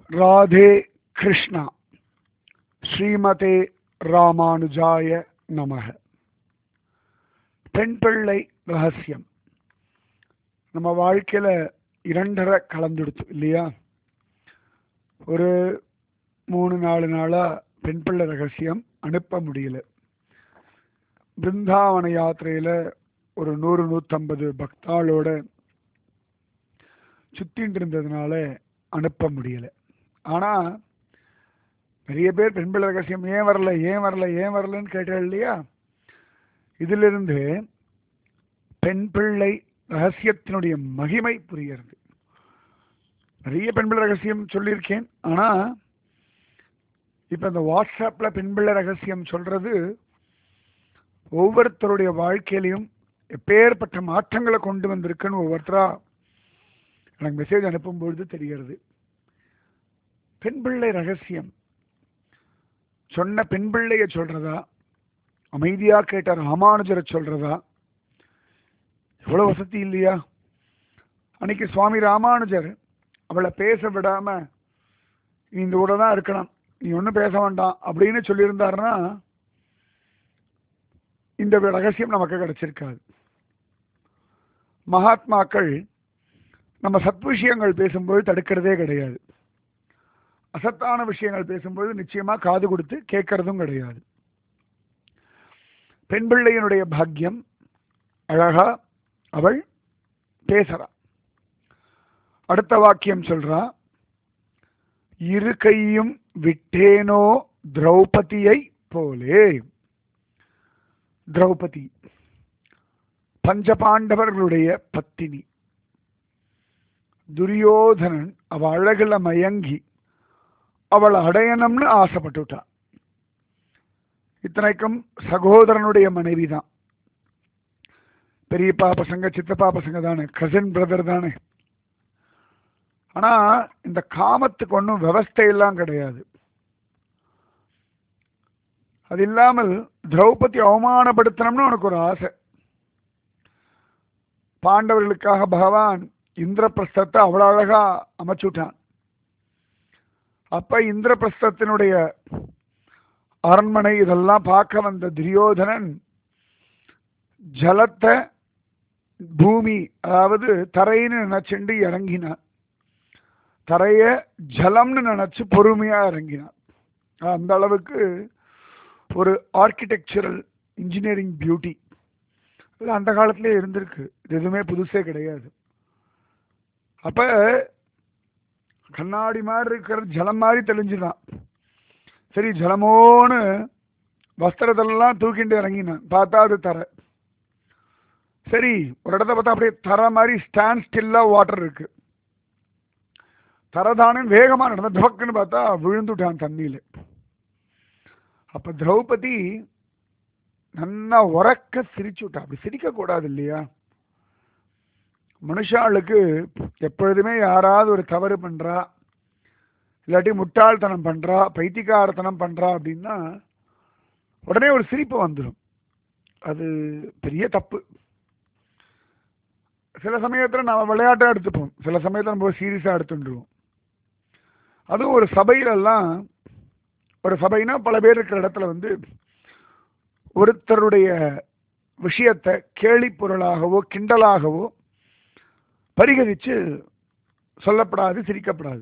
ராதே கிருஷ்ணா ஸ்ரீமதே ராமானுஜாய நமக பெண் பிள்ளை ரகசியம் நம்ம வாழ்க்கையில இரண்டரை கலந்துடுச்சு இல்லையா ஒரு மூணு நாலு நாளா பெண் பிள்ளை ரகசியம் அனுப்ப முடியல பிருந்தாவன யாத்திரையில ஒரு நூறு நூற்றம்பது பக்தாளோட சுத்தின்னு இருந்ததுனால அனுப்ப முடியல ஆனா நிறைய பேர் பெண் பிள்ளை ரகசியம் ஏன் வரல ஏன் வரல ஏன் வரலன்னு கேட்டாள் இல்லையா இதிலிருந்து பெண் பிள்ளை ரகசியத்தினுடைய மகிமை புரிகிறது நிறைய பெண் பிள்ளை ரகசியம் சொல்லியிருக்கேன் ஆனா இப்ப இந்த வாட்ஸ்அப்ல பெண் பிள்ளை ரகசியம் சொல்றது ஒவ்வொருத்தருடைய வாழ்க்கையிலையும் எப்பேற்பட்ட மாற்றங்களை கொண்டு வந்திருக்குன்னு ஒவ்வொருத்தரா எனக்கு மெசேஜ் அனுப்பும் பொழுது தெரிகிறது பெண் பிள்ளை ரகசியம் சொன்ன பெண் பிள்ளைய சொல்றதா அமைதியா கேட்ட ராமானுஜரை சொல்றதா எவ்வளவு வசதி இல்லையா அன்னைக்கு சுவாமி ராமானுஜர் அவளை பேச விடாம நீ இந்த கூட தான் இருக்கணும் நீ ஒன்றும் பேச வேண்டாம் அப்படின்னு சொல்லியிருந்தாருன்னா இந்த ரகசியம் நமக்கு கிடைச்சிருக்காது மகாத்மாக்கள் நம்ம சத் விஷயங்கள் பேசும்போது தடுக்கிறதே கிடையாது அசத்தான விஷயங்கள் பேசும்போது நிச்சயமா காது கொடுத்து கேட்கறதும் கிடையாது பெண் பிள்ளையினுடைய பாக்கியம் அழகா அவள் பேசுறா அடுத்த வாக்கியம் சொல்றா இரு கையும் விட்டேனோ திரௌபதியை போலே திரௌபதி பஞ்சபாண்டவர்களுடைய பத்தினி துரியோதனன் அவ அழகுல மயங்கி அவள் அடையணும்னு ஆசைப்பட்டுட்டான் இத்தனைக்கும் சகோதரனுடைய மனைவி தான் பெரியப்பா பசங்க சித்தப்பா பசங்க தானே கசின் பிரதர் தானே ஆனா இந்த காமத்துக்கு ஒன்றும் விவஸ்தையெல்லாம் கிடையாது அது இல்லாமல் திரௌபதி அவமானப்படுத்தணும்னு உனக்கு ஒரு ஆசை பாண்டவர்களுக்காக பகவான் இந்திரபிரஸ்தத்தை அவ்வளோ அழகா அமைச்சுட்டான் அப்ப இந்திரபிரஸ்தத்தினுடைய அரண்மனை இதெல்லாம் பார்க்க வந்த துரியோதனன் ஜலத்தை பூமி அதாவது தரைன்னு நினைச்சுண்டு இறங்கினான் தரைய ஜலம்னு நினைச்சு பொறுமையா இறங்கினான் அந்த அளவுக்கு ஒரு ஆர்கிடெக்சரல் இன்ஜினியரிங் பியூட்டி இல்லை அந்த காலத்திலே இருந்திருக்கு இது எதுவுமே புதுசே கிடையாது அப்ப கண்ணாடி மாதிரி இருக்கிற ஜலம் மாதிரி தெளிஞ்சுதான் சரி ஜலமோன்னு வஸ்திரத்தெல்லாம் தூக்கிட்டு இறங்கினான் பார்த்தா அது தர சரி ஒரு இடத்த பார்த்தா அப்படியே தர மாதிரி ஸ்டாண்ட் ஸ்டில்லா வாட்டர் இருக்கு தரதானு வேகமா நடந்த துவக்குன்னு பார்த்தா விழுந்துட்டான் தண்ணியில அப்ப திரௌபதி நல்லா உறக்க சிரிச்சு விட்டா அப்படி சிரிக்க கூடாது இல்லையா மனுஷாளுக்கு எப்பொழுதுமே யாராவது ஒரு தவறு பண்றா இல்லாட்டி முட்டாள்தனம் பண்றா பைத்தியக்காரத்தனம் பண்றா அப்படின்னா உடனே ஒரு சிரிப்பு வந்துடும் அது பெரிய தப்பு சில சமயத்துல நம்ம விளையாட்டா எடுத்துப்போம் சில சமயத்துல நம்ம சீரியஸா எடுத்துட்டுருவோம் அதுவும் ஒரு சபையிலெல்லாம் ஒரு சபைனா பல பேர் இருக்கிற இடத்துல வந்து ஒருத்தருடைய விஷயத்தை கேலி பொருளாகவோ கிண்டலாகவோ பரிகரித்து சொல்லப்படாது சிரிக்கப்படாது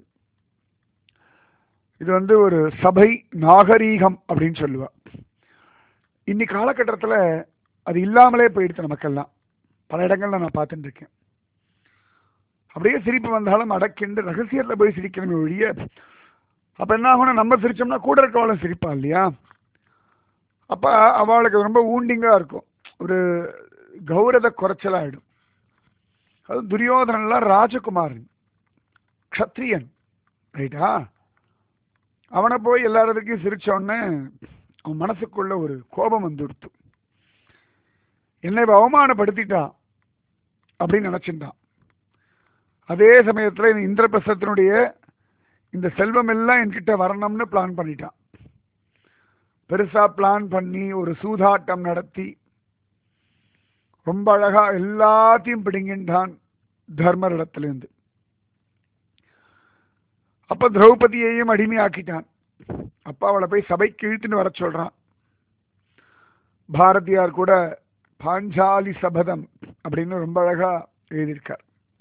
இது வந்து ஒரு சபை நாகரீகம் அப்படின்னு சொல்லுவா இன்னைக்கு காலகட்டத்தில் அது இல்லாமலே போயிடுச்சு நமக்கெல்லாம் பல இடங்கள்ல நான் பார்த்துட்டு இருக்கேன் அப்படியே சிரிப்பு வந்தாலும் அடக்கிண்டு ரகசியத்தில் போய் சிரிக்கணுமே ஒழிய அப்போ என்ன ஆகும்னா நம்ம சிரிச்சோம்னா கூட இருக்கவளும் சிரிப்பா இல்லையா அப்போ அவளுக்கு ரொம்ப ஊண்டிங்காக இருக்கும் ஒரு கௌரத குறைச்சலாயிடும் அது துரியோதனன்லாம் ராஜகுமாரன் க்ஷத்ரியன் ரைட்டா அவனை போய் எல்லாருக்கும் சிரிச்சோடனே அவன் மனசுக்குள்ள ஒரு கோபம் வந்துடுத்து என்னை அவமானப்படுத்திட்டா அப்படின்னு நினைச்சிட்டான் அதே சமயத்தில் இந்த இந்திரபிரசத்தினுடைய இந்த செல்வம் எல்லாம் என்கிட்ட வரணும்னு பிளான் பண்ணிட்டான் பெருசா பிளான் பண்ணி ஒரு சூதாட்டம் நடத்தி ரொம்ப அழகா எல்லாத்தையும் பிடுங்கின்றான் தர்மரிடத்திலிருந்து அப்ப திரௌபதியையும் அடிமையாக்கிட்டான் அப்பா அவளை போய் சபைக்கு இழுத்துன்னு வர சொல்றான் பாரதியார் கூட பாஞ்சாலி சபதம் அப்படின்னு ரொம்ப அழகா எழுதியிருக்கார்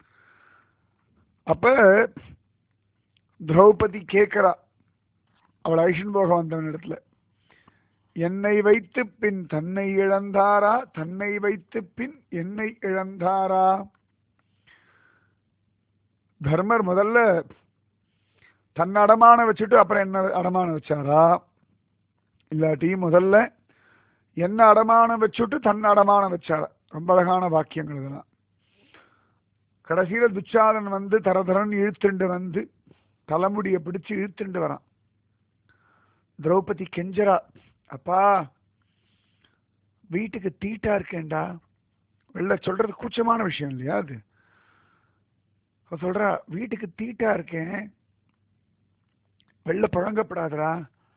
அப்ப திரௌபதி கேட்கிறா அவள் ஐஷன் போக வந்தவன் இடத்துல என்னை வைத்து பின் தன்னை இழந்தாரா தன்னை வைத்து பின் என்னை இழந்தாரா தர்மர் முதல்ல தன்னை அடமான வச்சுட்டு அப்புறம் என்ன அடமான வச்சாரா இல்லாட்டி முதல்ல என்ன அடமானம் வச்சுட்டு தன்னை அடமானம் வச்சாரா ரொம்ப அழகான வாக்கியங்கள் இதெல்லாம் கடைசியில துச்சாதன் வந்து தரதரன் இழுத்துண்டு வந்து தலைமுடியை பிடிச்சு இழுத்துண்டு வரான் திரௌபதி கெஞ்சரா அப்பா வீட்டுக்கு தீட்டா இருக்கேன்டா வெளில சொல்றது கூச்சமான விஷயம் இல்லையா அது அவ சொல்றா வீட்டுக்கு தீட்டா இருக்கேன் வெளில புழங்கப்படாதடா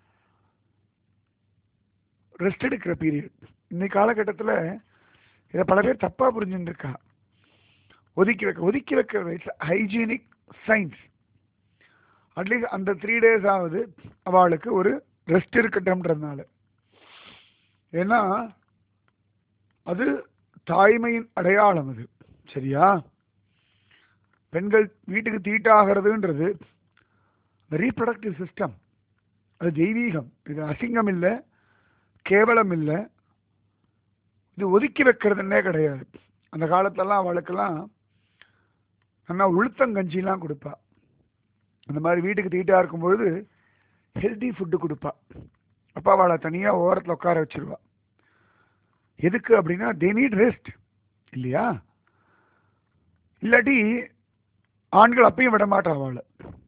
ரெஸ்ட் எடுக்கிற பீரியட் இன்னைக்கு காலகட்டத்தில் இதை பல பேர் தப்பா புரிஞ்சுட்டு இருக்கா ஒதுக்கி வைக்க ஒதுக்கி வைக்கிறது இட்ஸ் ஹைஜீனிக் சயின்ஸ் அட்லீஸ்ட் அந்த த்ரீ டேஸ் ஆகுது அவளுக்கு ஒரு ரெஸ்ட் இருக்கட்டும்ன்றதுனால ஏன்னா அது தாய்மையின் அடையாளம் அது சரியா பெண்கள் வீட்டுக்கு தீட்டாகிறதுன்றது ரீப்ரொடக்டிவ் சிஸ்டம் அது தெய்வீகம் இது அசிங்கம் இல்லை கேவலம் இல்லை இது ஒதுக்கி வைக்கிறதுன்னே கிடையாது அந்த காலத்துலலாம் அவளுக்கெல்லாம் நல்லா உளுத்தங்கஞ்சிலாம் கொடுப்பா அந்த மாதிரி வீட்டுக்கு தீட்டா இருக்கும்பொழுது ஹெல்தி ஃபுட்டு கொடுப்பா அப்பா அவளை தனியாக ஓரத்தில் உட்கார வச்சிருவா எதுக்கு அப்படின்னா தே நீட் ரெஸ்ட் இல்லையா இல்லாட்டி ஆண்கள் அப்பயும் விட மாட்டா அவளை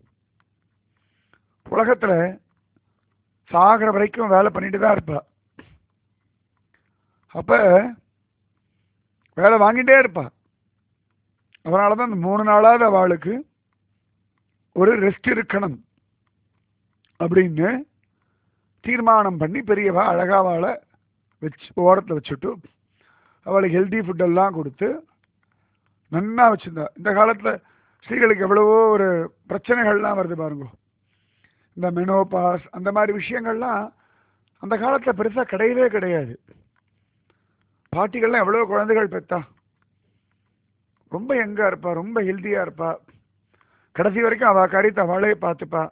உலகத்தில் சாகிற வரைக்கும் வேலை பண்ணிட்டு தான் இருப்பா அப்ப வேலை வாங்கிட்டே இருப்பா அதனால தான் இந்த மூணு நாளாவது அவளுக்கு ஒரு ரெஸ்ட் இருக்கணும் அப்படின்னு தீர்மானம் பண்ணி பெரியவா அழகா அவளை வச்சு ஓரத்தில் வச்சுட்டு அவளுக்கு ஹெல்தி ஃபுட்டெல்லாம் கொடுத்து நன்னா வச்சுருந்தா இந்த காலத்தில் ஸ்திரீகளுக்கு எவ்வளவோ ஒரு பிரச்சனைகள்லாம் வருது பாருங்க இந்த மெனோபாஸ் அந்த மாதிரி விஷயங்கள்லாம் அந்த காலத்தில் பெருசாக கிடையவே கிடையாது பாட்டிகள்லாம் எவ்வளோ குழந்தைகள் பெற்றா ரொம்ப யங்காக இருப்பா ரொம்ப ஹெல்த்தியாக இருப்பா கடைசி வரைக்கும் அவள் காரியத்தை அவளே பார்த்துப்பா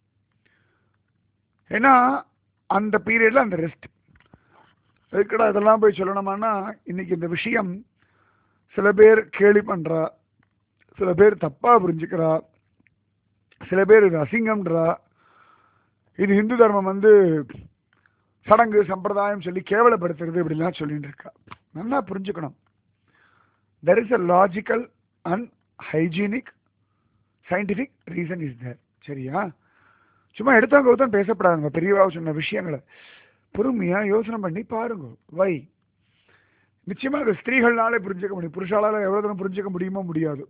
ஏன்னா அந்த பீரியடில் அந்த ரெஸ்ட் எதுக்கடா இதெல்லாம் போய் சொல்லணுமானா இன்னைக்கு இந்த விஷயம் சில பேர் கேலி பண்ணுறா சில பேர் தப்பாக புரிஞ்சுக்கிறா சில பேர் இது அசிங்கம்ன்றா இது இந்து தர்மம் வந்து சடங்கு சம்பிரதாயம் சொல்லி கேவலப்படுத்துறது இப்படிலாம் சொல்லிட்டு இருக்கா நல்லா புரிஞ்சுக்கணும் there is a logical and hygienic scientific reason is there சரியா சும்மா எடுத்தவங்க ஒருத்தன் பேசப்படாதுங்க பெரியவா சொன்ன விஷயங்களை பொறுமையா யோசனை பண்ணி பாருங்க வை நிச்சயமா அது ஸ்திரீகள்னாலே புரிஞ்சுக்க முடியும் புருஷாலால எவ்வளவு தூரம் புரிஞ்சுக்க முடியுமோ முடியாது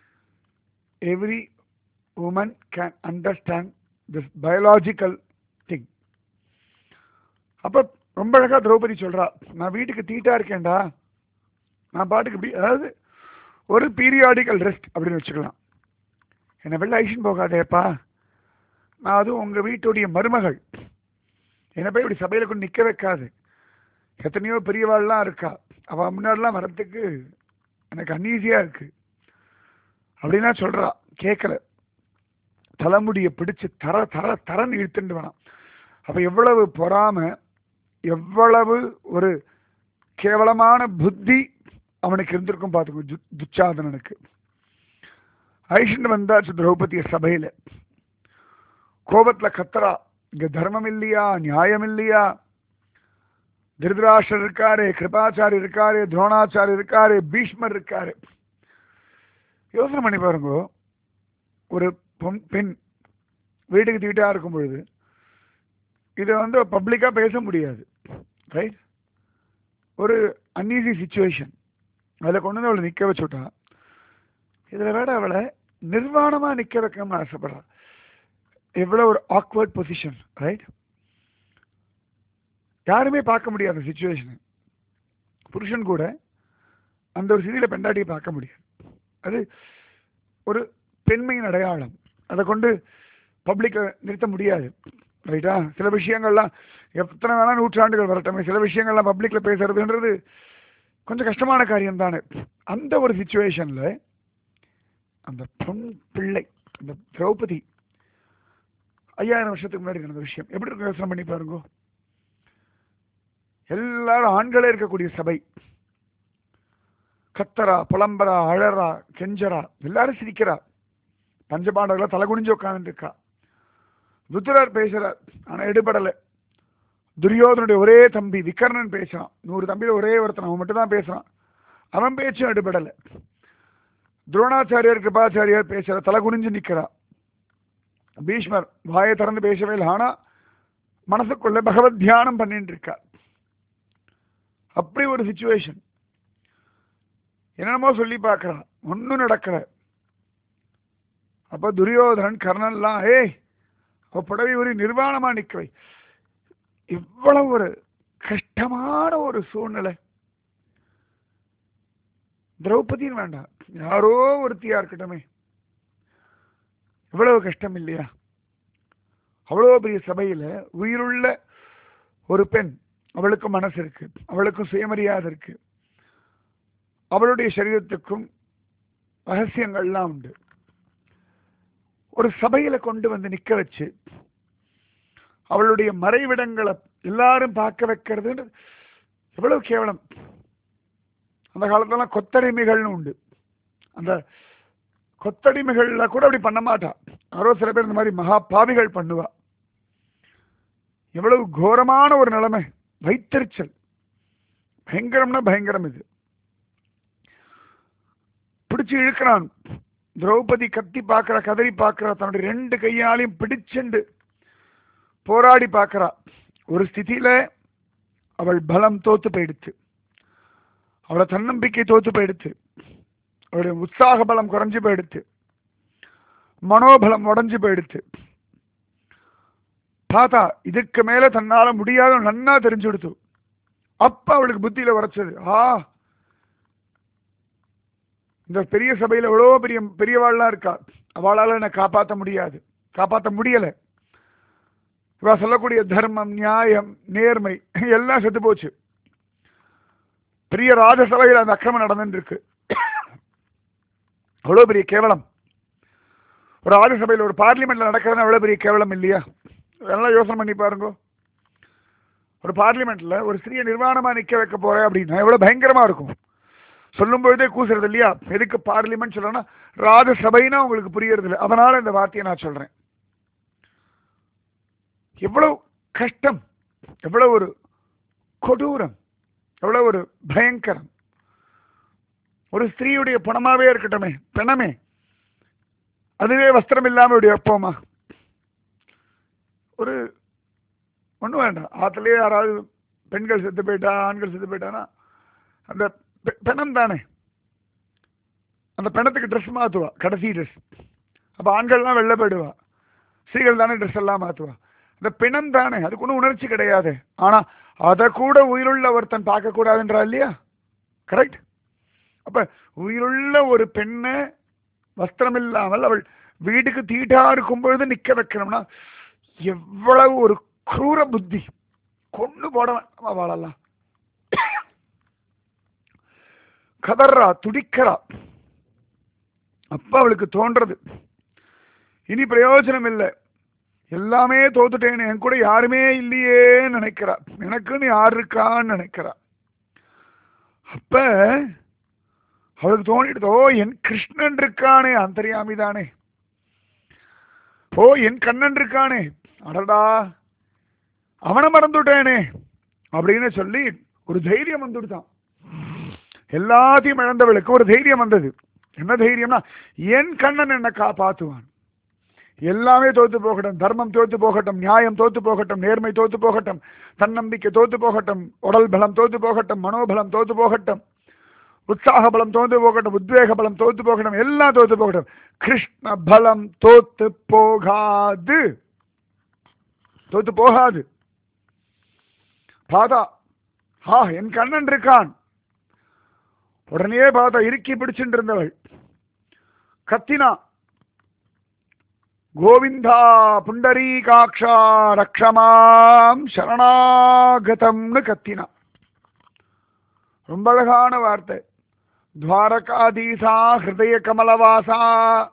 every woman can understand this biological thing அப்ப ரொம்ப அழகா திரௌபதி சொல்றா நான் வீட்டுக்கு தீட்டா இருக்கேன்டா நான் பாட்டுக்கு இப்படி அதாவது ஒரு பீரியாடிக்கல் ரெஸ்ட் அப்படின்னு வச்சுக்கலாம் என்னை வெளில ஐஷன் போகாதேப்பா நான் அதுவும் உங்க வீட்டுடைய மருமகள் என்னை போய் இப்படி சபையில கொண்டு நிக்க வைக்காது எத்தனையோ பெரியவாள்லாம் இருக்கா அவ முன்னாடிலாம் வரத்துக்கு எனக்கு அன்ஈஸியா இருக்கு அப்படின்னா சொல்றா கேட்கல தலைமுடியை பிடிச்சு தர தர தரன்னு இழுத்துட்டு வேணாம் அப்ப எவ்வளவு பொறாம எவ்வளவு ஒரு கேவலமான புத்தி அவனுக்கு இருந்திருக்கும் பார்த்துக்கோ து துச்சாதனனுக்கு ஐஷன் வந்தாச்சு திரௌபதிய சபையில கோபத்துல கத்துறா இங்க தர்மம் இல்லையா நியாயம் இல்லையா திருதராஷ்டர் இருக்காரு கிருபாச்சாரி இருக்காரு துரோணாச்சாரி இருக்காரு பீஷ்மர் இருக்காரு யோசனை பண்ணி பாருங்க ஒரு பொன் பெண் வீட்டுக்கு தீட்டா இருக்கும் பொழுது இதை வந்து பப்ளிக்காக பேச முடியாது ரைட் ஒரு அன்ஈஸி சுச்சுவேஷன் அதில் கொண்டு வந்து அவளை நிற்க வச்சுட்டா இதில் வேற அவளை நிர்வாணமாக நிற்க வைக்கணும்னு ஆசைப்படுறா எவ்வளோ ஒரு ஆக்வர்ட் பொசிஷன் ரைட் யாருமே பார்க்க முடியாத சுச்சுவேஷன் புருஷன் கூட அந்த ஒரு சிதியில் பெண்டாட்டியை பார்க்க முடியாது அது ஒரு பெண்மையின் அடையாளம் அதை கொண்டு பப்ளிக்கை நிறுத்த முடியாது ரைட்டா சில விஷயங்கள்லாம் எத்தனை வேணா நூற்றாண்டுகள் வரட்டுமே சில விஷயங்கள்லாம் பப்ளிக்ல பேசுறதுன்றது கொஞ்சம் கஷ்டமான காரியம் தானே அந்த ஒரு சுச்சுவேஷன்ல அந்த பொன் பிள்ளை அந்த திரௌபதி ஐயாயிரம் வருஷத்துக்கு முன்னாடி நடந்த விஷயம் எப்படி இருக்கும் யோசனை பண்ணி பாருங்க எல்லாரும் ஆண்களே இருக்கக்கூடிய சபை கத்தரா புலம்பரா அழறா கெஞ்சரா எல்லாரும் சிரிக்கிறா பஞ்சபாண்டவர்கள தலை குனிஞ்சு உட்கார்ந்து இருக்கா ருத்ரர் பேசுறார் ஆனா எடுபடலை துரியோதனுடைய ஒரே தம்பி விக்கர்ணன் பேசுறான் நூறு தம்பியில ஒரே ஒருத்தன் அவன் மட்டும் தான் பேசுறான் அவன் பேச்சும் எடுபடலை துரோணாச்சாரியார் கிருபாச்சாரியார் பேசுற தலை குனிஞ்சு நிக்கிறா பீஷ்மர் வாயை திறந்து பேசவே இல்லை ஆனா மனசுக்குள்ள பகவத் தியானம் பண்ணிட்டு இருக்கா அப்படி ஒரு சுச்சுவேஷன் என்னென்னமோ சொல்லி பார்க்கறா ஒன்றும் நடக்கல அப்ப துரியோதனன் கர்ணன்லாம் ஏய் அவ புடவை ஒரு நிர்வாணமா நிக்கவை இவ்வளவு ஒரு கஷ்டமான ஒரு சூழ்நிலை திரௌபதின்னு வேண்டாம் யாரோ ஒருத்தியா இருக்கட்டுமே இவ்வளவு கஷ்டம் இல்லையா அவ்வளோ பெரிய சபையில உயிருள்ள ஒரு பெண் அவளுக்கும் மனசு இருக்கு அவளுக்கும் சுயமரியாதை இருக்கு அவளுடைய சரீரத்துக்கும் ரகசியங்கள்லாம் உண்டு ஒரு சபையில கொண்டு வந்து நிக்க வச்சு அவளுடைய மறைவிடங்களை எல்லாரும் பார்க்க வைக்கிறது எவ்வளவு கேவலம் அந்த காலத்துலலாம் கொத்தடிமைகள்னு உண்டு அந்த கொத்தடிமைகள்ல கூட அப்படி பண்ண மாட்டா யாரோ சில பேர் இந்த மாதிரி மகா பாவிகள் பண்ணுவா எவ்வளவு கோரமான ஒரு நிலைமை வைத்தறிச்சல் பயங்கரம்னா பயங்கரம் இது பிடிச்சு இழுக்கிறான் திரௌபதி கத்தி பார்க்கறா கதறி பார்க்கறா தன்னுடைய ரெண்டு கையாலையும் பிடிச்சுண்டு போராடி பார்க்கறா ஒரு ஸ்திதியில அவள் பலம் தோத்து போயிடுச்சு அவளை தன்னம்பிக்கை தோத்து போயிடுச்சு அவளுடைய உற்சாக பலம் குறைஞ்சு போயிடுச்சு மனோபலம் உடஞ்சு போயிடுச்சு பார்த்தா இதுக்கு மேல தன்னால முடியாத நன்னா தெரிஞ்சு கொடுத்து அப்ப அவளுக்கு புத்தியில உரைச்சது ஆ இந்த பெரிய சபையில எவ்வளோ பெரிய பெரியவாள்லாம் இருக்கா அவளால என்னை காப்பாற்ற முடியாது காப்பாற்ற முடியல இவ சொல்லக்கூடிய தர்மம் நியாயம் நேர்மை எல்லாம் செத்து போச்சு பெரிய ராஜசபையில் அந்த அக்கிரமம் நடந்துட்டு இருக்கு அவ்வளோ பெரிய கேவலம் ஒரு ராஜசபையில் ஒரு பார்லிமெண்ட்ல நடக்கிறதுனா எவ்வளோ பெரிய கேவலம் இல்லையா நல்லா யோசனை பண்ணி பாருங்க ஒரு பார்லிமெண்ட்ல ஒரு ஸ்திரீயை நிர்வாணமா நிக்க வைக்க போறேன் அப்படின்னா எவ்வளவு பயங்கரமா இருக்கும் சொல்லும் பொழுதே கூசுறது இல்லையா எதுக்கு பார்லிமெண்ட் சொல்றேன்னா ராஜசபைனா உங்களுக்கு புரியறது இல்லை அதனால இந்த வார்த்தையை நான் சொல்றேன் எவ்வளவு கஷ்டம் எவ்வளவு ஒரு கொடூரம் எவ்வளவு ஒரு பயங்கரம் ஒரு ஸ்திரீயுடைய பணமாவே இருக்கட்டுமே பிணமே அதுவே வஸ்திரம் இல்லாம இப்படி வைப்போமா ஒரு ஒன்றும் வேண்டாம் ஆற்றுலயே யாராவது பெண்கள் செத்து போயிட்டா ஆண்கள் செத்து போயிட்டானா அந்த பெ- பிணம் தானே அந்த பிணத்துக்கு ட்ரெஸ் மாற்றுவா கடைசி ட்ரெஸ் அப்போ ஆண்கள்லாம் வெளில போயிடுவா ஸ்திரீகள் தானே ட்ரெஸ் எல்லாம் மாற்றுவா அந்த பிணம் தானே அதுக்கு ஒன்றும் உணர்ச்சி கிடையாது ஆனால் அதை கூட உயிருள்ள ஒருத்தன் பார்க்கக்கூடாதுன்றா இல்லையா கரெக்ட் அப்ப உயிருள்ள ஒரு பெண்ணை வஸ்திரம் இல்லாமல் அவள் வீட்டுக்கு தீட்டா இருக்கும் பொழுது நிக்க வைக்கணும்னா எவ்வளவு ஒரு குரூர புத்தி கொண்டு போட வேண்டாமா வாழலாம் கதறா துடிக்கிறா அப்ப அவளுக்கு தோன்றது இனி பிரயோஜனம் இல்லை எல்லாமே தோத்துட்டேன்னு என் கூட யாருமே இல்லையேன்னு நினைக்கிறா எனக்குன்னு யார் இருக்கான்னு நினைக்கிறா அப்ப அவளுக்கு தோணிடுது ஓ என் கிருஷ்ணன் இருக்கானே அந்தரியாமி தானே ஓ என் கண்ணன் இருக்கானே அடடா அவனை மறந்துட்டேனே அப்படின்னு சொல்லி ஒரு தைரியம் வந்துடுதான் எல்லாத்தையும் இழந்தவளுக்கு ஒரு தைரியம் வந்தது என்ன தைரியம்னா என் கண்ணன் என்னை காப்பாத்துவான் எல்லாமே தோத்து போகட்டும் தர்மம் தோத்து போகட்டும் நியாயம் தோத்து போகட்டும் நேர்மை தோத்து போகட்டும் தன்னம்பிக்கை தோத்து போகட்டும் உடல் பலம் தோத்து போகட்டும் மனோபலம் தோத்து போகட்டும் உற்சாக பலம் தோத்து போகட்டும் உத்வேக பலம் தோத்து போகட்டும் எல்லாம் தோத்து போகட்டும் கிருஷ்ண பலம் தோத்து போகாது தோத்து போகாது பார்த்தா ஆ என் கண்ணன் இருக்கான் உடனே பார்த்தா இறுக்கி பிடிச்சுட்டு இருந்தவள் கத்தினா கோவிந்தா புண்டரீகாட்சா ரக்ஷமாம் சரணாகதம்னு கத்தினான் ரொம்ப அழகான வார்த்தை துவாரகாதீசா ஹிருதய கமலவாசா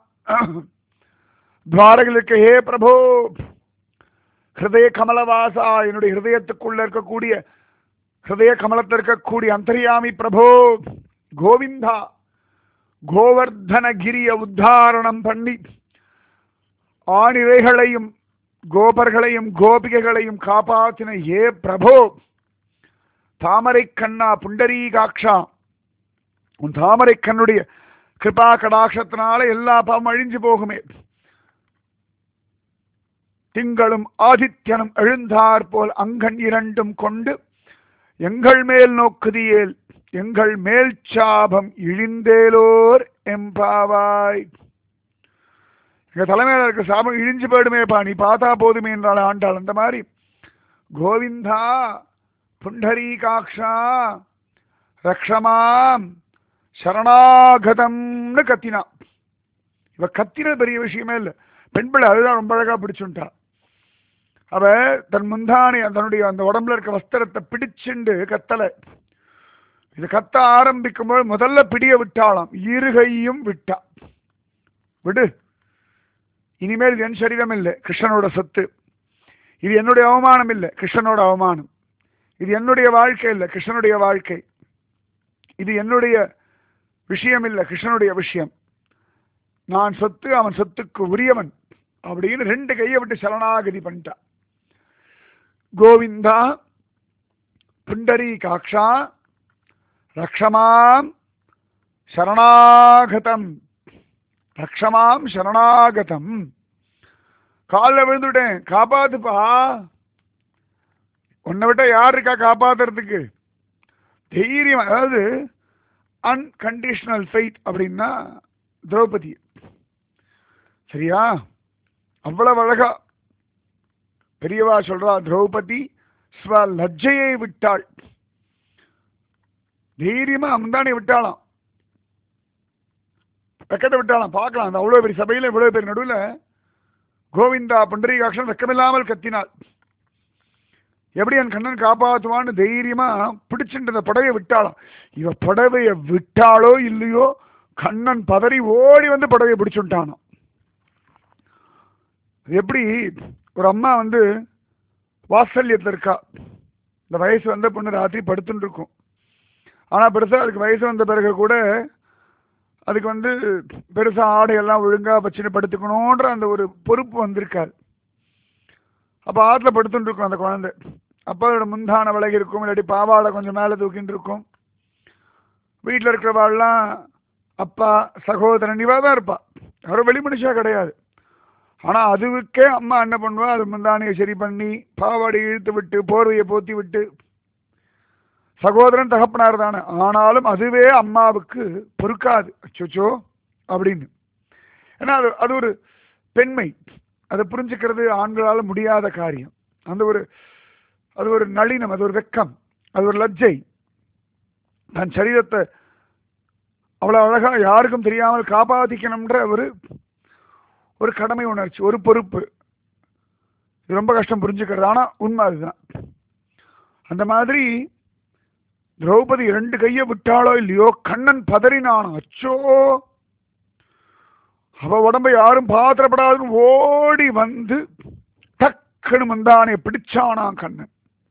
துவாரகளுக்கு ஹே பிரபு ஹிருதய கமலவாசா என்னுடைய ஹிருதயத்துக்குள்ள இருக்கக்கூடிய ஹிருதய கமலத்தில் இருக்கக்கூடிய அந்தரியாமி பிரபு கோவிந்தா கோவர்தனகிரிய உத்தாரணம் பண்ணி ஆணிரைகளையும் கோபர்களையும் கோபிகைகளையும் காப்பாற்றின ஏ பிரபு தாமரை கண்ணா புண்டரீகாட்சா உன் தாமரை கண்ணுடைய கிருபா கடாட்சத்தினால எல்லா பாவம் அழிஞ்சு போகுமே திங்களும் ஆதித்யனும் எழுந்தார் போல் அங்கன் இரண்டும் கொண்டு எங்கள் மேல் நோக்குதியேல் எங்கள் மேல் சாபம் இழிந்தேலோர் எம்பாவாய் எங்க தலைமையில இருக்க சாபம் இழிஞ்சு போயிடுமேப்பா நீ பார்த்தா போதுமே என்றாள் ஆண்டாள் அந்த மாதிரி கோவிந்தா புண்டரீகாட்சா ரக்ஷமாம் சரணாகதம்னு கத்தினா இவ கத்தினது பெரிய விஷயமே இல்லை பெண் பிள்ளை அதுதான் ரொம்ப அழகா பிடிச்சுட்டா அவ தன் முந்தானி தன்னுடைய அந்த உடம்புல இருக்க வஸ்திரத்தை பிடிச்சுண்டு கத்தலை இது கத்த ஆரம்பிக்கும் போது முதல்ல பிடிய விட்டாளாம் இருகையும் விட்டா விடு இனிமேல் இது என் சரீரம் இல்லை கிருஷ்ணனோட சொத்து இது என்னுடைய அவமானம் இல்லை கிருஷ்ணனோட அவமானம் இது என்னுடைய வாழ்க்கை இல்லை கிருஷ்ணனுடைய வாழ்க்கை இது என்னுடைய விஷயம் இல்லை கிருஷ்ணனுடைய விஷயம் நான் சொத்து அவன் சொத்துக்கு உரியவன் அப்படின்னு ரெண்டு கையை விட்டு சரணாகதி பண்ணிட்டான் கோவிந்தா புண்டரி காக்ஷா ரக்ஷமாம் சரணாகதம் ரக்ஷமாம் சரணாகதம் காலில் விழுந்துட்டேன் காப்பாத்துப்பா உன்னை விட்டா யார் இருக்கா காப்பாத்துறதுக்கு தைரியம் அதாவது அன்கண்டிஷனல் ஃபெய்த் அப்படின்னா திரௌபதி சரியா அவ்வளவு அழகா பெரியவா சொல்றா திரௌபதி ஸ்வ லஜ்ஜையை விட்டாள் தைரியமா அம்தானே விட்டாளாம் வெக்கத்தை விட்டாளாம் பார்க்கலாம் அந்த அவ்வளோ பெரிய சபையில் இவ்வளோ பேர் நடுவில் கோவிந்தா பண்டரிகாட்சன் வெக்கமில்லாமல் கத்தினாள் எப்படி என் கண்ணன் காப்பாற்றுவான்னு தைரியமா பிடிச்சிட்டு அந்த புடவையை விட்டாளாம் இவ புடவையை விட்டாளோ இல்லையோ கண்ணன் பதறி ஓடி வந்து புடவையை பிடிச்சுட்டானோ எப்படி ஒரு அம்மா வந்து வாத்சல்யத்தில் இருக்கா இந்த வயசு வந்த பொண்ணு ராத்திரி படுத்துட்டு இருக்கும் ஆனால் பெருசாக அதுக்கு வயசு வந்த பிறகு கூட அதுக்கு வந்து பெருசாக ஆடையெல்லாம் ஒழுங்காக வச்சுன்னு படுத்துக்கணுன்ற அந்த ஒரு பொறுப்பு வந்திருக்காது அப்போ ஆற்றுல படுத்துட்டு இருக்கும் அந்த குழந்தை அப்போ அதோட முந்தான விலகி இருக்கும் இல்லாட்டி பாவாடை கொஞ்சம் மேலே தூக்கிட்டு இருக்கும் வீட்டில் இருக்கிறவாள்லாம் அப்பா சகோதரன் இவா தான் இருப்பா யாரும் வெளி மனுஷா கிடையாது ஆனால் அதுவுக்கே அம்மா என்ன பண்ணுவா அது முந்தானையை சரி பண்ணி பாவாடை இழுத்து விட்டு போர்வையை போத்தி விட்டு சகோதரன் தகப்பனார் தானே ஆனாலும் அதுவே அம்மாவுக்கு பொறுக்காது அச்சோச்சோ அப்படின்னு ஏன்னா அது அது ஒரு பெண்மை அதை புரிஞ்சுக்கிறது ஆண்களால் முடியாத காரியம் அந்த ஒரு அது ஒரு நளினம் அது ஒரு வெக்கம் அது ஒரு லஜ்ஜை தன் சரீரத்தை அவ்வளோ அழகாக யாருக்கும் தெரியாமல் காப்பாற்றிக்கணுன்ற ஒரு ஒரு கடமை உணர்ச்சி ஒரு பொறுப்பு இது ரொம்ப கஷ்டம் புரிஞ்சுக்கிறது ஆனால் உண்மை அதுதான் அந்த மாதிரி திரௌபதி ரெண்டு கையை விட்டாளோ இல்லையோ கண்ணன் பதறினானோ அச்சோ அவ உடம்பை யாரும் பாத்திரப்படாதுன்னு ஓடி வந்து டக்குன்னு முந்தானை பிடிச்சானாம் கண்ணன்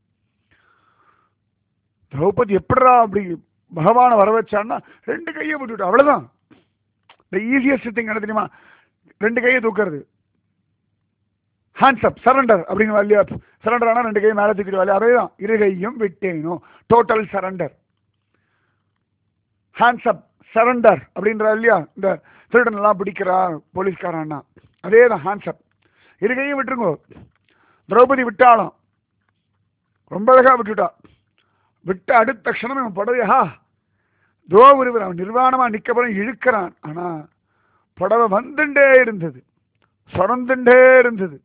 திரௌபதி எப்படிடா அப்படி பகவானை வர வச்சான்னா ரெண்டு கையை விட்டுட்டு அவ்வளவுதான் இந்த ஈஸியஸ்ட் திங் என்ன தெரியுமா ரெண்டு கையை தூக்குறது ஹேண்ட்ஸ் அப் சரண்டர் அப்படின்னு இல்லையா சரண்டர் ஆனால் ரெண்டு கையும் மேலே தூக்கிடுவா இல்லையா அதே தான் இரு கையும் விட்டேனோ total surrender hands up surrender அப்படின்றா இல்லையா இந்த திருடனெல்லாம் பிடிக்கிறா போலீஸ்காரன்னா அதே தான் ஹேண்ட்ஸ் அப் இரு கையும் விட்டுருங்கோ திரௌபதி விட்டாலும் ரொம்ப அழகா விட்டுட்டா விட்ட அடுத்த க்ஷணம் இவன் புடவையா தோ ஒருவர் அவன் நிர்வாணமா நிற்கப்பறம் இழுக்கிறான் ஆனா புடவை வந்துட்டே இருந்தது சுரந்துட்டே இருந்தது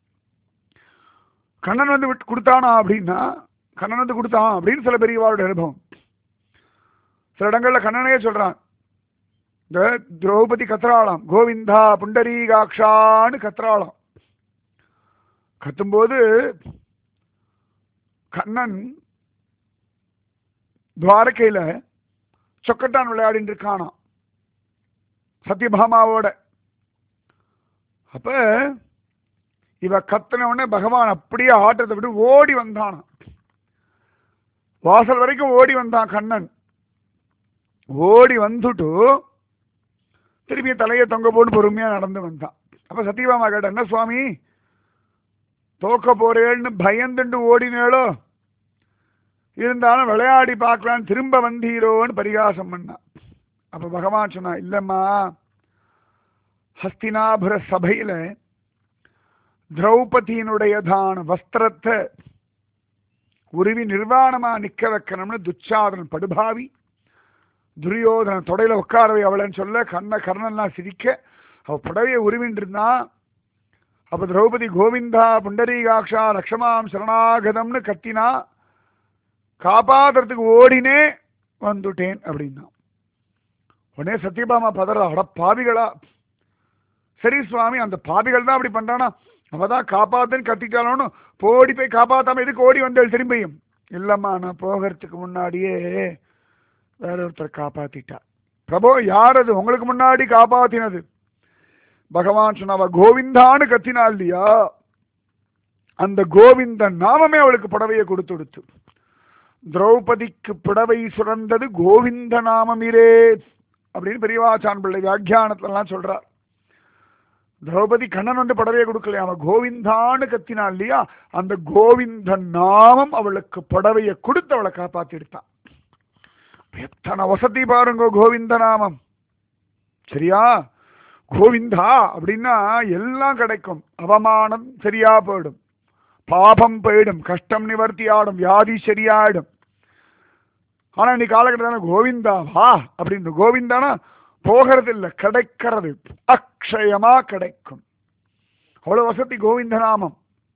கண்ணன் வந்து விட்டு கொடுத்தானா அப்படின்னா கண்ணன் வந்து கொடுத்தான் அப்படின்னு சில பெரியவாளுடைய அனுபவம் சில இடங்கள்ல கண்ணனையே சொல்றான் இந்த திரௌபதி கத்துறாளாம் கோவிந்தா புண்டரீகாட்சான்னு கத்துறாளாம் கத்தும்போது கண்ணன் துவாரகையில சொக்கட்டான் விளையாடிட்டு இருக்கானாம் சத்யபாமாவோட அப்ப இவ கத்தின உடனே பகவான் அப்படியே ஆட்டத்தை விட்டு ஓடி வந்தானாம் வாசல் வரைக்கும் ஓடி வந்தான் கண்ணன் ஓடி வந்துட்டு திருப்பி தலையை தொங்க போட்டு பொறுமையா நடந்து வந்தான் அப்ப சத்யபாமா கேட்ட என்ன சுவாமி தோக்க போறேன்னு பயந்துண்டு ஓடினேளோ இருந்தாலும் விளையாடி பார்க்கலான்னு திரும்ப வந்தீரோன்னு பரிகாசம் பண்ணான் அப்ப பகவான் சொன்னா இல்லம்மா ஹஸ்தினாபுர சபையில திரௌபதியினுடையதான வஸ்திரத்தை உருவி நிர்வாணமா நிக்க வைக்கணும்னு துச்சாதனன் படுபாவி துரியோதன தொடையில உட்காரவை அவளைன்னு சொல்ல கண்ண கர்ணன்லாம் சிரிக்க அவ புடவையை உருவின்னு இருந்தான் அப்ப திரௌபதி கோவிந்தா புண்டரீகாட்சா லக்ஷமாம் சரணாகதம்னு கத்தினா காப்பாத்துறதுக்கு ஓடினே வந்துட்டேன் அப்படின்னா உடனே சத்யபாமா பதற அட பாவிகளா சரி சுவாமி அந்த பாவிகள் தான் அப்படி பண்றானா அவதான் காப்பாத்துன்னு கத்திட்டாலும் போடி போய் காப்பாத்தாம எதுக்கு ஓடி வந்தேள் திரும்பியும் இல்லம்மா நான் போகிறதுக்கு முன்னாடியே வேற ஒருத்தர் காப்பாத்திட்டா பிரபு யார் அது உங்களுக்கு முன்னாடி காப்பாத்தினது பகவான் சொன்னவ கோவிந்தான்னு கத்தினா இல்லையா அந்த கோவிந்தன் நாமமே அவளுக்கு புடவையை கொடுத்து கொடுத்து திரௌபதிக்கு புடவை சுரந்தது கோவிந்த நாமமிரே அப்படின்னு பெரியவாச்சான் பிள்ளை வியாக்கியானத்துல எல்லாம் சொல்றார் திரௌபதி கண்ணன் வந்து புடவையை கொடுக்கலையா அவன் கோவிந்தான்னு கத்தினா இல்லையா அந்த கோவிந்த நாமம் அவளுக்கு புடவையை கொடுத்து அவளை காப்பாத்தி எடுத்தான் எத்தனை வசதி பாருங்க கோவிந்த நாமம் சரியா கோவிந்தா அப்படின்னா எல்லாம் கிடைக்கும் அவமானம் சரியா போயிடும் பாபம் போயிடும் கஷ்டம் நிவர்த்தி ஆடும் வியாதி சரியாயிடும் ஆனா இன்னைக்கு காலகட்டத்தில் கோவிந்தா வா அப்படின்னு கோவிந்தானா போகிறது இல்லை கிடைக்கிறது அக்ஷயமா கிடைக்கும் அவ்வளவு வசதி கோவிந்த நாமம்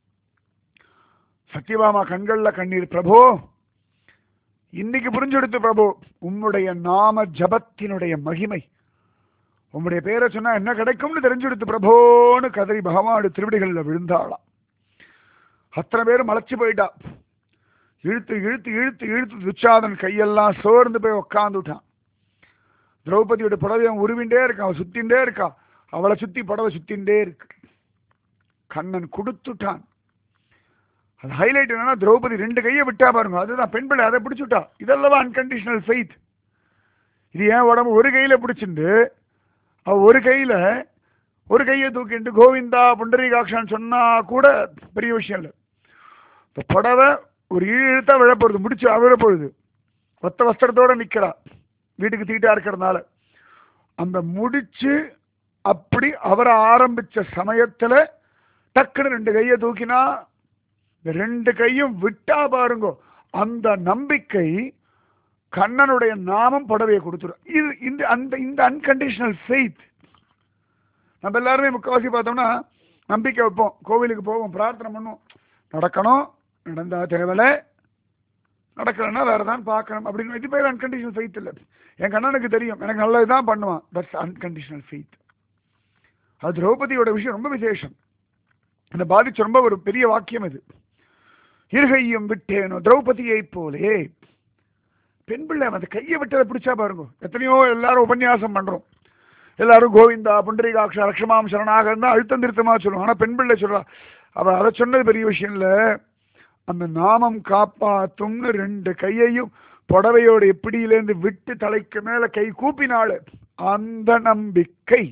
சத்யபாமா கண்கள்ல கண்ணீர் பிரபு இன்னைக்கு புரிஞ்செடுத்து பிரபு உம்முடைய நாம ஜபத்தினுடைய மகிமை உம்முடைய பேரை சொன்னா என்ன கிடைக்கும்னு தெரிஞ்செடுத்து பிரபோன்னு கதறி பகவானுடைய திருவிடிகளில் விழுந்தாளாம் அத்தனை பேரும் மலைச்சு போயிட்டா இழுத்து இழுத்து இழுத்து இழுத்து துச்சாதன் கையெல்லாம் சோர்ந்து போய் உக்காந்துட்டான் திரௌபதியோட புடவை அவன் உருவிண்டே இருக்கான் அவன் சுத்தின்டே இருக்கா அவளை சுத்தி புடவை சுத்தின்டே இருக்கு கண்ணன் கொடுத்துட்டான் அது ஹைலைட் என்னன்னா திரௌபதி ரெண்டு கையை விட்டா பாருங்க அதுதான் பெண் பிள்ளை அதை பிடிச்சுட்டா இதெல்லாம் அன்கண்டிஷனல் ஃபெய்த் இது ஏன் உடம்பு ஒரு கையில பிடிச்சிண்டு அவ ஒரு கையில ஒரு கையை தூக்கிட்டு கோவிந்தா புண்டரீகாட்சான்னு சொன்னா கூட பெரிய விஷயம் இல்லை இந்த புடவை ஒரு இழுத்தா விழப்போகுது முடிச்சு விழப்போகுது ஒத்த வஸ்திரத்தோட நிக்கிறா வீட்டுக்கு தீட்டா இருக்கிறதுனால அந்த முடிச்சு அப்படி அவரை ஆரம்பிச்ச சமயத்துல டக்குன்னு ரெண்டு கையை தூக்கினா இந்த ரெண்டு கையும் விட்டா பாருங்க அந்த நம்பிக்கை கண்ணனுடைய நாமம் புடவையை கொடுத்துரும் இது இந்த அந்த இந்த அன்கண்டிஷனல் ஃபெய்த் நம்ம எல்லாருமே முக்கால்வாசி பார்த்தோம்னா நம்பிக்கை வைப்போம் கோவிலுக்கு போவோம் பிரார்த்தனை பண்ணுவோம் நடக்கணும் நடந்தா தேவலை நடக்கலைன்னா வேற தான் பார்க்கணும் அப்படின்னு இது பேர் அன்கண்டிஷனல் ஃபெய்த் இல்லை என் கண்ணனுக்கு தெரியும் எனக்கு நல்லது தான் பண்ணுவான் தட்ஸ் அன்கண்டிஷனல் ஃபெய்த் அது திரௌபதியோட விஷயம் ரொம்ப விசேஷம் என்னை பாதிச்ச ரொம்ப ஒரு பெரிய வாக்கியம் இது இருகையும் விட்டேனோ திரௌபதியை போலே பெண் பிள்ளை அந்த கையை விட்டதை பிடிச்சா பாருங்க எத்தனையோ எல்லாரும் உபன்யாசம் பண்றோம் எல்லாரும் கோவிந்தா புண்டரீகாட்சா லட்சுமாம் சரணாக இருந்தா அழுத்தம் திருத்தமா சொல்லுவோம் ஆனா பெண் பிள்ளை சொல்றா அவ அதை சொன்னது பெரிய விஷயம் இல்ல அந்த நாமம் காப்பாத்தும்னு ரெண்டு கையையும் புடவையோட எப்படியிலேருந்து விட்டு தலைக்கு மேல கை கூப்பினாள் அந்த நம்பிக்கை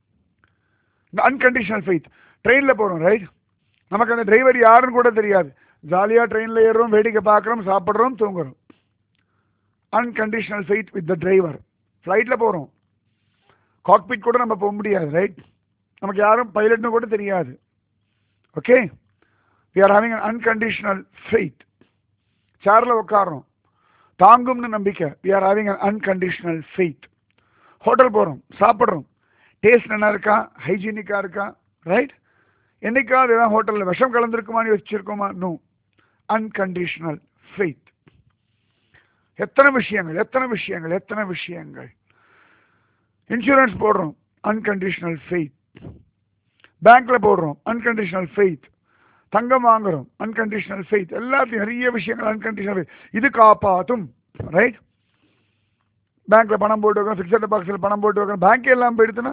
அன்கண்டிஷனல் ஃபெய்த் ட்ரெயினில் போகிறோம் ரைட் நமக்கு அந்த டிரைவர் யாருன்னு கூட தெரியாது ஜாலியாக ட்ரெயினில் ஏறுறோம் வேடிக்கை பார்க்குறோம் சாப்பிட்றோம் தூங்குறோம் unconditional faith with the driver ஃப்ளைட்டில் போகிறோம் காக்பிட் கூட நம்ம போக முடியாது ரைட் நமக்கு யாரும் பைலட்னு கூட தெரியாது okay we are having an unconditional faith சேரில் உட்காரோம் தாங்கும்னு நம்பிக்கை we are having an unconditional faith hotel போகிறோம் சாப்பிட்றோம் டேஸ்ட் நல்லா இருக்கா ஹைஜீனிக்காக இருக்கா ரைட் என்னைக்காவது ஏதாவது ஹோட்டலில் விஷம் கலந்துருக்குமான்னு யோசிச்சிருக்கோமா நோ அன்கண்டிஷனல் ஃபெய்த் எத்தனை விஷயங்கள் எத்தனை விஷயங்கள் எத்தனை விஷயங்கள் இன்சூரன்ஸ் போடுறோம் அன்கண்டிஷனல் ஃபெய்த் பேங்க்ல போடுறோம் அன்கண்டிஷனல் ஃபெய்த் தங்கம் வாங்குறோம் அன்கண்டிஷனல் ஃபெய்த் எல்லாத்தையும் நிறைய விஷயங்கள் அன்கண்டிஷனல் இது காப்பாற்றும் ரைட் பேங்க்ல பணம் போட்டு வைக்கணும் ஃபிக்ஸட் டெபாசிட்ல பணம் போட்டு வைக்கணும் பேங்க் எல்லாம் போயிடுத்துனா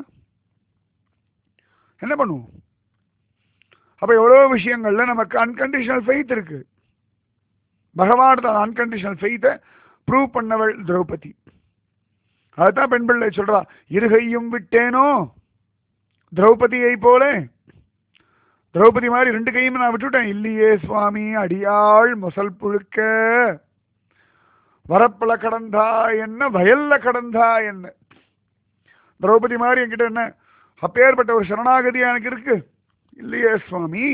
என்ன பண்ணுவோம் அப்ப எவ்வளோ விஷயங்கள்ல நமக்கு அன்கண்டிஷனல் ஃபெய்த் இருக்கு பகவான் தான் அன்கண்டிஷனல் ஃபெய்த்தை ப்ரூவ் பண்ணவள் திரௌபதி அதுதான் பெண் பிள்ளை சொல்றா இருகையும் விட்டேனோ திரௌபதியை போல திரௌபதி மாதிரி ரெண்டு கையும் நான் விட்டுவிட்டேன் இல்லையே சுவாமி அடியாள் முசல் புழுக்க வரப்புல கடந்தா என்ன வயல்ல கடந்தா என்ன திரௌபதி மாதிரி என்கிட்ட என்ன அப்பேற்பட்ட ஒரு சரணாகதி எனக்கு இருக்கு இல்லையே சுவாமி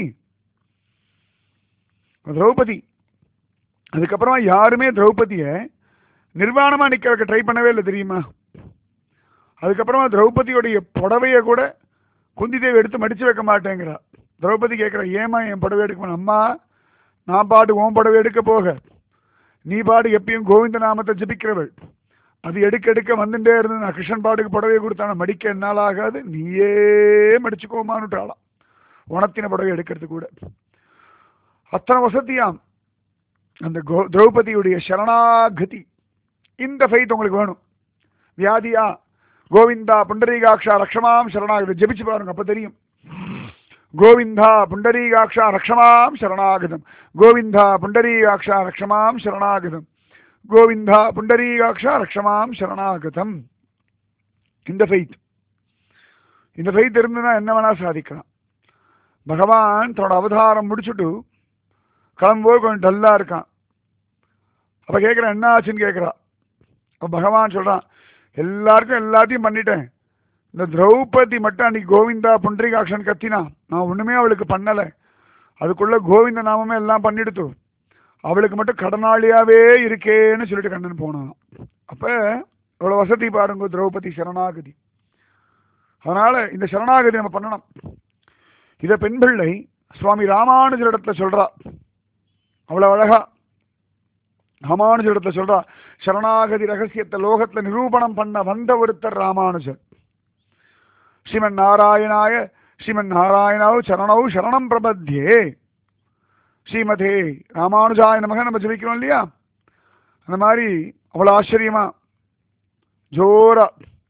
திரௌபதி அதுக்கப்புறமா யாருமே திரௌபதிய நிர்வாணமா நிக்க வைக்க ட்ரை பண்ணவே இல்லை தெரியுமா அதுக்கப்புறமா திரௌபதியோடைய புடவைய கூட குந்தி தேவி எடுத்து மடிச்சு வைக்க மாட்டேங்கிறா திரௌபதி கேட்குறா ஏமா என் புடவை எடுக்க அம்மா நான் பாட்டு உன் புடவை எடுக்க போக நீ பாடு எப்பயும் கோவிந்த நாமத்தை ஜபிக்கிறவள் அது எடுக்க எடுக்க வந்துட்டே இருந்து நான் கிருஷ்ணன் பாட்டுக்கு புடவையை கொடுத்தான மடிக்க என்னால் ஆகாது நீயே மடிச்சுக்கோமான்னுட்டாளாம் உணத்தின புடவை எடுக்கிறது கூட அத்தனை வசதியாம் அந்த கோ திரௌபதியுடைய சரணாகதி இந்த ஃபைத் உங்களுக்கு வேணும் வியாதியா கோவிந்தா புண்டரீகாட்சா ரக்ஷமாம் சரணாகதி ஜெபிச்சு பாருங்க அப்ப தெரியும் கோவிந்தா புண்டரீகாட்சா ரக்ஷமாம் சரணாகதம் கோவிந்தா புண்டரீகாட்சா ரக்ஷமாம் சரணாகதம் கோவிந்தா புண்டரீகாட்சா ரக்ஷமாம் சரணாகதம் இந்த ஃபெய்த் இந்த ஃபெய்த் இருந்ததுன்னா என்ன வேணா சாதிக்கலாம் பகவான் தன்னோட அவதாரம் முடிச்சுட்டு கிளம்பும்போது கொஞ்சம் டல்லாக இருக்கான் அப்போ கேட்குறேன் என்ன ஆச்சுன்னு கேட்குறா அப்போ பகவான் சொல்கிறான் எல்லாருக்கும் எல்லாத்தையும் பண்ணிட்டேன் இந்த திரௌபதி மட்டும் அன்னைக்கு கோவிந்தா புண்டரிகாட்சன் கத்தினா நான் ஒன்றுமே அவளுக்கு பண்ணலை அதுக்குள்ள கோவிந்த நாமமே எல்லாம் பண்ணிடுத்து அவளுக்கு மட்டும் கடனாளியாவே இருக்கேன்னு சொல்லிட்டு கண்ணன் போனான் அப்போ இவ்வளோ வசதி பாருங்க திரௌபதி சரணாகதி அதனால இந்த சரணாகதி நம்ம பண்ணணும் இதை பெண் பிள்ளை சுவாமி ராமானுஜரிடத்துல சொல்றா அவ்வளவு அழகா ராமானுஜரிடத்துல சொல்றா சரணாகதி ரகசியத்தை லோகத்துல நிரூபணம் பண்ண வந்த ஒருத்தர் ராமானுஜர் ஸ்ரீமன் நாராயணாய ஸ்ரீமன் நாராயணாவு சரணவு சரணம் பிரபத்தியே ஸ்ரீமதே ராமானுஜாய நமக நம்ம ஜபிக்கிறோம் இல்லையா அந்த மாதிரி அவ்வளோ ஆச்சரியமா ஜோரா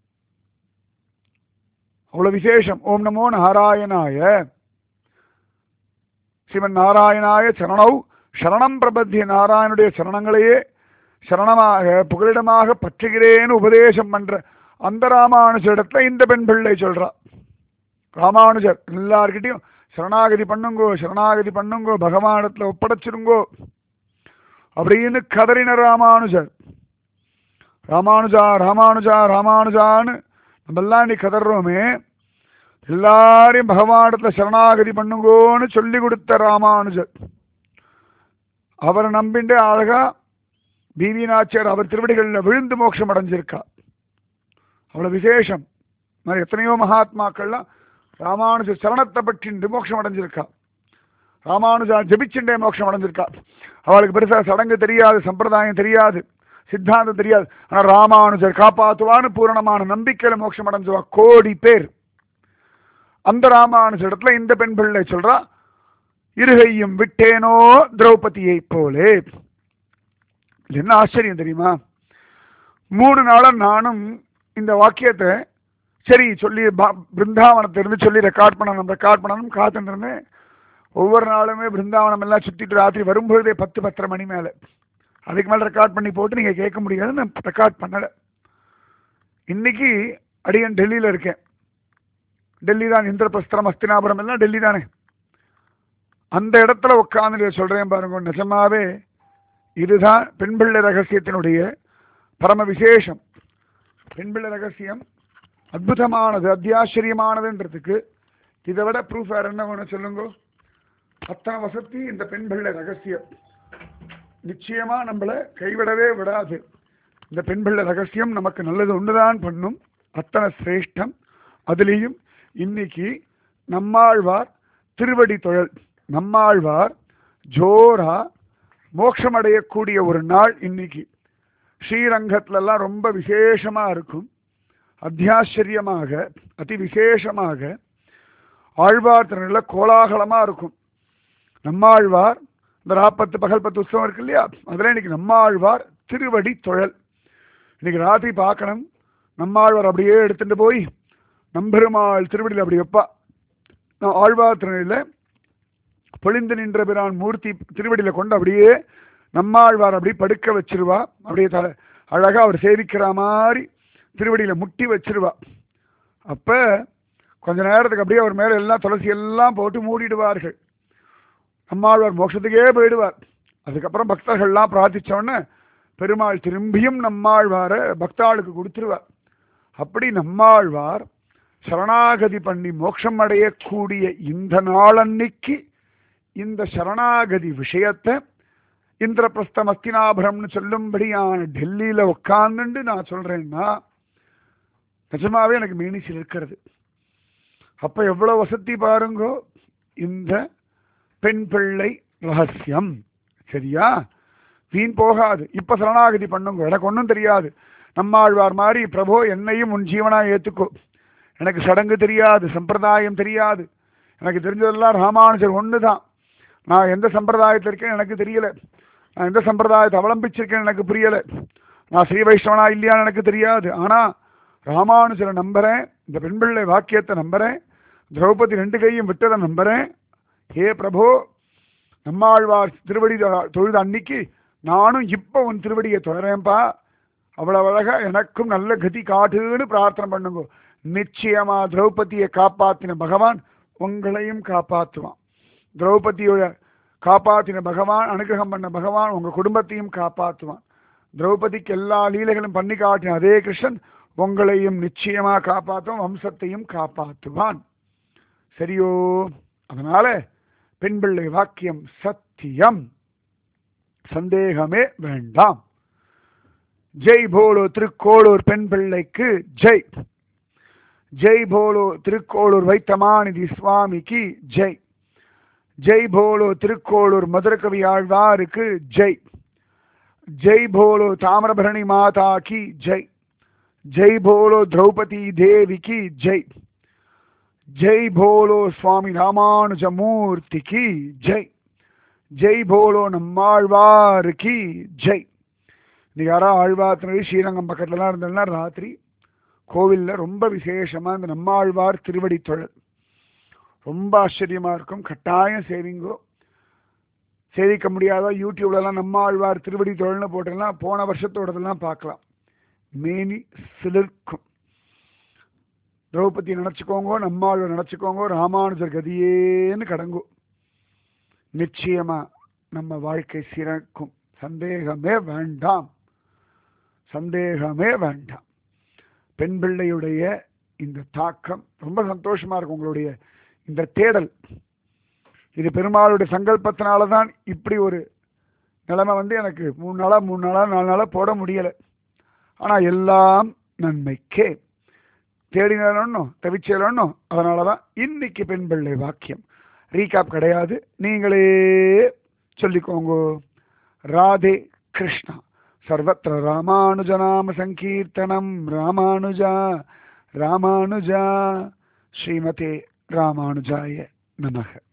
அவ்வளோ விசேஷம் ஓம் நமோ நாராயணாய ஸ்ரீமன் நாராயணாய சரணவ் சரணம் பிரபத்திய நாராயணுடைய சரணங்களையே சரணமாக புகலிடமாக பற்றுகிறேன்னு உபதேசம் பண்ற அந்த ராமானுஜரிடத்துல இந்த பெண் பிள்ளை சொல்றா ராமானுஜர் எல்லார்கிட்டையும் சரணாகதி பண்ணுங்கோ சரணாகதி பண்ணுங்கோ பகவானிடத்துல ஒப்படைச்சிருங்கோ அப்படின்னு கதறின ராமானுஜர் ராமானுஜா ராமானுஜா ராமானுஜான்னு நம்மெல்லாம் இன்னைக்கு கதறோமே எல்லாரையும் பகவானிடத்துல சரணாகதி பண்ணுங்கோன்னு சொல்லி கொடுத்த ராமானுஜர் அவரை நம்பிண்டு அழகா பிவி நாச்சியார் அவர் திருவடிகளில் விழுந்து மோட்சம் அடைஞ்சிருக்கா அவ்வளவு விசேஷம் மாதிரி எத்தனையோ மகாத்மாக்கள்லாம் ராமானுஜர் சரணத்தை பற்றி மோட்சம் அடைஞ்சிருக்கா ராமானுஜா ஜபிச்சுண்டே மோட்சம் அடைஞ்சிருக்கா அவளுக்கு பெருசா சடங்கு தெரியாது சம்பிரதாயம் தெரியாது சித்தாந்தம் தெரியாது ஆனா ராமானுஜர் காப்பாத்துவான்னு பூரணமான நம்பிக்கையில மோட்சம் அடைஞ்சுவா கோடி பேர் அந்த ராமானுஜர் இடத்துல இந்த பெண் பிள்ளை சொல்றா இருகையும் விட்டேனோ திரௌபதியை போலே இது என்ன ஆச்சரியம் தெரியுமா மூணு நாளா நானும் இந்த வாக்கியத்தை சரி சொல்லி பா- பிருந்தாவனத்தை இருந்து சொல்லி ரெக்கார்ட் பண்ணணும் ரெக்கார்ட் பண்ணணும் காத்துட்டு இருந்தேன் ஒவ்வொரு நாளுமே பிருந்தாவனம் எல்லாம் சுத்திட்டு ராத்திரி வரும்பொழுதே பத்து பத்தரை மணி மேல அதுக்கு மேல ரெக்கார்ட் பண்ணி போட்டு நீங்க கேட்க முடியாது நான் ரெக்கார்ட் பண்ணல இன்னைக்கு அடியன் டெல்லியில இருக்கேன் டெல்லி தான் இந்திரபிரஸ்தரம் அஸ்தினாபுரம் எல்லாம் டெல்லி தானே அந்த இடத்துல உட்காந்து சொல்றேன் பாருங்க நிஜமாவே இதுதான் பெண் பிள்ளை ரகசியத்தினுடைய பரம விசேஷம் பெண் பிள்ளை ரகசியம் அற்புதமானது அத்தியாச்சரியமானதுன்றதுக்கு இதை விட ப்ரூஃப் வேற என்ன ஒன்று சொல்லுங்க அத்தனை வசதி இந்த பெண் பிள்ளை ரகசியம் நிச்சயமா நம்மளை கைவிடவே விடாது இந்த பெண் பிள்ளை ரகசியம் நமக்கு நல்லது ஒண்ணுதான் பண்ணும் அத்தனை சிரேஷ்டம் அதுலேயும் இன்னைக்கு நம்மாழ்வார் திருவடி தொழல் நம்மாழ்வார் ஜோரா மோட்சம் அடையக்கூடிய ஒரு நாள் இன்னைக்கு ஸ்ரீரங்கத்துல எல்லாம் ரொம்ப விசேஷமா இருக்கும் அத்தியாச்சரியமாக அதி விசேஷமாக ஆழ்வார் திருநெல்ல கோலாகலமா இருக்கும் நம்மாழ்வார் இந்த ராப்பத்து பகல் பத்து உற்சவம் இருக்கு இல்லையா அதில் இன்னைக்கு நம்மாழ்வார் திருவடி தொழல் இன்னைக்கு ராத்திரி பார்க்கணும் நம்மாழ்வார் அப்படியே எடுத்துட்டு போய் நம்பெருமாள் திருவடியில் அப்படி வைப்பா நான் ஆழ்வார் திருநெல்லியில் பொழிந்து நின்ற பிரான் மூர்த்தி திருவடியில் கொண்டு அப்படியே நம்மாழ்வார் அப்படியே படுக்க வச்சிருவா அப்படியே தலை அழகா அவர் சேவிக்கிற மாதிரி திருவடியில முட்டி வச்சிருவா அப்ப கொஞ்ச நேரத்துக்கு அப்படியே அவர் மேல எல்லாம் துளசி எல்லாம் போட்டு மூடிடுவார்கள் நம்மாழ்வார் மோட்சத்துக்கே போயிடுவார் அதுக்கப்புறம் பக்தர்கள்லாம் பிரார்த்திச்ச உடனே பெருமாள் திரும்பியும் நம்மாழ்வாரை பக்தாளுக்கு கொடுத்துருவார் அப்படி நம்மாழ்வார் சரணாகதி பண்ணி மோட்சம் அடையக்கூடிய இந்த நாளன்னைக்கு இந்த சரணாகதி விஷயத்தை இந்திரபிரஸ்தம் அஸ்தினாபுரம்னு சொல்லும்படியான டெல்லியில உட்கார்ந்துட்டு நான் சொல்றேன்னா நிஜமாவே எனக்கு மீனிச்சில் இருக்கிறது அப்ப எவ்வளவு வசதி பாருங்கோ இந்த பெண் பிள்ளை ரகசியம் சரியா வீண் போகாது இப்ப சரணாகதி பண்ணுங்க எனக்கு ஒன்றும் தெரியாது நம்மாழ்வார் மாதிரி பிரபோ என்னையும் உன் ஜீவனா ஏத்துக்கோ எனக்கு சடங்கு தெரியாது சம்பிரதாயம் தெரியாது எனக்கு தெரிஞ்சதெல்லாம் ராமானுஜர் ஒன்று தான் நான் எந்த சம்பிரதாயத்தில் இருக்கேன் எனக்கு தெரியல நான் எந்த சம்பிரதாயத்தை அவலம்பிச்சிருக்கேன் எனக்கு புரியல நான் ஸ்ரீ வைஷ்ணவனா இல்லையான்னு எனக்கு தெரியாது ஆனா ராமானுஜரை நம்புறேன் இந்த பெண் பிள்ளை வாக்கியத்தை நம்புறேன் திரௌபதி ரெண்டு கையும் விட்டதை நம்புறேன் ஹே பிரபு நம்மாழ்வார் திருவடி தொ- தொழுத அன்னைக்கு நானும் இப்போ உன் திருவடியை தொடரேன்ப்பா அவ்வளவு அழகா எனக்கும் நல்ல கதி காட்டுன்னு பிரார்த்தனை பண்ணுங்க நிச்சயமா திரௌபதியை காப்பாத்தின பகவான் உங்களையும் காப்பாற்றுவான் திரௌபதியோட காப்பாத்தின பகவான் அனுகிரகம் பண்ண பகவான் உங்க குடும்பத்தையும் காப்பாற்றுவான் திரௌபதிக்கு எல்லா லீலைகளும் பண்ணி காட்டின அதே கிருஷ்ணன் உங்களையும் நிச்சயமா காப்பாற்றுவான் வம்சத்தையும் காப்பாற்றுவான் சரியோ அதனால பெண் பிள்ளை வாக்கியம் சத்தியம் சந்தேகமே வேண்டாம் ஜெய் போலோ திருக்கோளூர் பெண் பிள்ளைக்கு ஜெய் ஜெய் போலோ திருக்கோளூர் வைத்தமாநிதி சுவாமிக்கு ஜெய் ஜெய் போலோ திருக்கோளூர் மதுரகவி ஆழ்வாருக்கு ஜெய் ஜெய் போலோ தாமிரபரணி மாதா கி ஜெய் ஜெய் போலோ திரௌபதி தேவி கி ஜெய் ஜெய் போலோ சுவாமி ராமானுஜமூர்த்தி கி ஜெய் ஜெய் போலோ நம்மாழ்வார் கி ஜெய் இன்னைக்கு யாரா ஆழ்வார்த்தினரி ஸ்ரீரங்கம் பக்கத்துலலாம் இருந்ததுன்னா ராத்திரி கோவிலில் ரொம்ப விசேஷமாக இந்த நம்மாழ்வார் திருவடி தொழல் ரொம்ப ஆச்சரியமாக இருக்கும் கட்டாயம் சேவிங்கோ சேவிக்க முடியாத யூடியூப்லலாம் நம்மாழ்வார் திருவடி தொழல்னு போட்டோம்னா போன வருஷத்தோடதெல்லாம் பார்க்கலாம் மேனி சிலிர்க்கும் திரௌபதி நினச்சிக்கோங்க நம்மாழ்வார் நினச்சிக்கோங்க ராமானுஜர் கதியேன்னு கடங்கோ நிச்சயமா நம்ம வாழ்க்கை சிறக்கும் சந்தேகமே வேண்டாம் சந்தேகமே வேண்டாம் பெண் பிள்ளையுடைய இந்த தாக்கம் ரொம்ப சந்தோஷமா இருக்கும் உங்களுடைய இந்த தேடல் இது பெருமாளுடைய சங்கல்பத்தினால தான் இப்படி ஒரு நிலைமை வந்து எனக்கு மூணு நாளா மூணு நாளா நாலு நாளா போட முடியல ஆனா எல்லாம் நன்மைக்கே தேடினோம் தவிச்சேலோன்னும் அதனால தான் இன்னைக்கு பெண் பிள்ளை வாக்கியம் ரீகாப் கிடையாது நீங்களே சொல்லிக்கோங்க ராதே கிருஷ்ணா சர்வத்திர ராமானுஜநாம சங்கீர்த்தனம் ராமானுஜா ராமானுஜா ஸ்ரீமதே ராமானுஜாய நமக